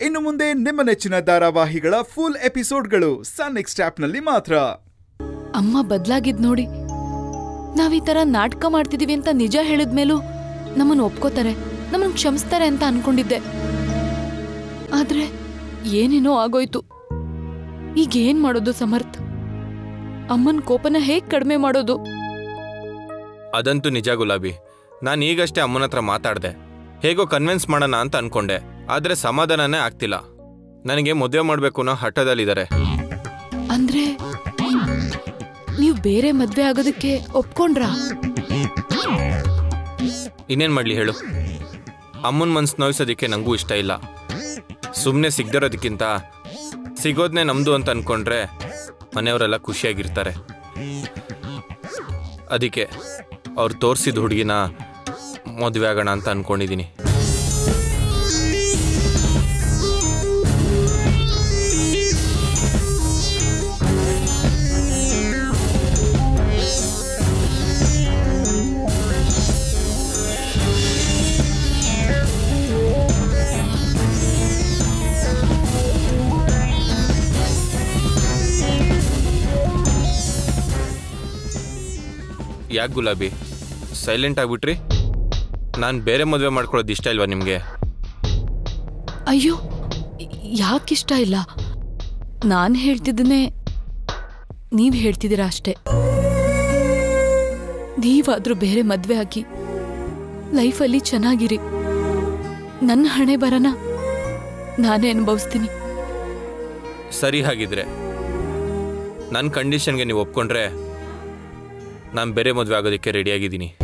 ಇನ್ನು ಮುಂದೆ ನಿಮ್ಮ ನೆಚ್ಚಿನ ಧಾರಾವಾಹಿಗಳ ಫುಲ್ ಎಪಿಸೋಡ್ಗಳು ಸನ್ ನೆಕ್ಸ್ಟ್ ಆಪ್ನಲ್ಲಿ ಮಾತ್ರ ಅಮ್ಮ ಬದ್ಲಾಗಿದ್ ನೋಡಿ ನಾವ್ ಈ ತರ ನಾಟಕ ಮಾಡ್ತಿದೀವಿ ಅಂತ ನಿಜ ಹೇಳಿದ್ಮೇಲೂ ನಮ್ಮನ್ನ ಒಪ್ಕೋತಾರೆ ನಮ್ಮನ್ನ ಕ್ಷಮಿಸ್ತಾರೆ ಅಂತ ಅನ್ಕೊಂಡಿದ್ದೆ ಆದ್ರೆ ಏನೇನೋ ಆಗೋಯ್ತು ಈಗ ಏನ್ ಮಾಡೋದು ಸಮರ್ಥ್ ಅಮ್ಮನ್ ಕೋಪನ ಹೇಗ್ ಕಡಿಮೆ ಮಾಡೋದು ಅದಂತೂ ನಿಜ ಗುಲಾಬಿ ನಾನು ಈಗಷ್ಟೇ ಅಮ್ಮನ ಹತ್ರ ಮಾತಾಡಿದೆ ಹೇಗೋ ಕನ್ವಿನ್ಸ್ ಮಾಡೋಣ ಅಂತ ಅನ್ಕೊಂಡೆ ಆದರೆ ಸಮಾಧಾನನೇ ಆಗ್ತಿಲ್ಲ ನನಗೆ ಮದುವೆ ಮಾಡಬೇಕು ಅನ್ನೋ ಹಠದಲ್ಲಿದ್ದಾರೆ ಅಂದ್ರೆ ನೀವ್ ಬೇರೆ ಮದ್ವೆ ಆಗೋದಕ್ಕೆ ಒಪ್ಕೊಂಡ್ರಾ ಇನ್ನೇನು ಮಾಡಲಿ ಹೇಳು ಅಮ್ಮನ ಮನ್ಸು ನೋಯಿಸೋದಕ್ಕೆ ನನಗೂ ಇಷ್ಟ ಇಲ್ಲ ಸುಮ್ಮನೆ ಸಿಗ್ದಿರೋದಕ್ಕಿಂತ ಸಿಗೋದನ್ನೇ ನಮ್ಮದು ಅಂತ ಅಂದ್ಕೊಂಡ್ರೆ ಮನೆಯವರೆಲ್ಲ ಖುಷಿಯಾಗಿರ್ತಾರೆ ಅದಕ್ಕೆ ಅವ್ರು ತೋರಿಸಿದ ಹುಡುಗಿನ ಮದುವೆ ಆಗೋಣ ಅಂತ ಅಂದ್ಕೊಂಡಿದ್ದೀನಿ ಯಾಕೆ ಗುಲಾಬಿ ಸೈಲೆಂಟ್ ಆಗಿಬಿಟ್ರಿ ನಾನು ಬೇರೆ ಮದುವೆ ಮಾಡ್ಕೊಳ್ಳೋದು ಇಷ್ಟ ಇಲ್ವಾ ನಿಮಗೆ ಅಯ್ಯೋ ಯಾಕಿಷ್ಟ ಇಲ್ಲ ನಾನ್ ಹೇಳ್ತಿದ್ದನ್ನೇ ನೀವ್ ಹೇಳ್ತಿದ್ದೀರಾ ಅಷ್ಟೇ ನೀವಾದ್ರೂ ಬೇರೆ ಮದ್ವೆ ಆಗಿ ಲೈಫಲ್ಲಿ ಚೆನ್ನಾಗಿರಿ ನನ್ನ ಹಣೆ ಬರನ ನಾನೇ ಅನುಭವಿಸ್ತೀನಿ ಸರಿ ಹಾಗಿದ್ರೆ ನನ್ನ ಕಂಡೀಷನ್ಗೆ ನೀವು ಒಪ್ಕೊಂಡ್ರೆ ನಾನು ಬೇರೆ ಮದುವೆ ಆಗೋದಕ್ಕೆ ರೆಡಿಯಾಗಿದ್ದೀನಿ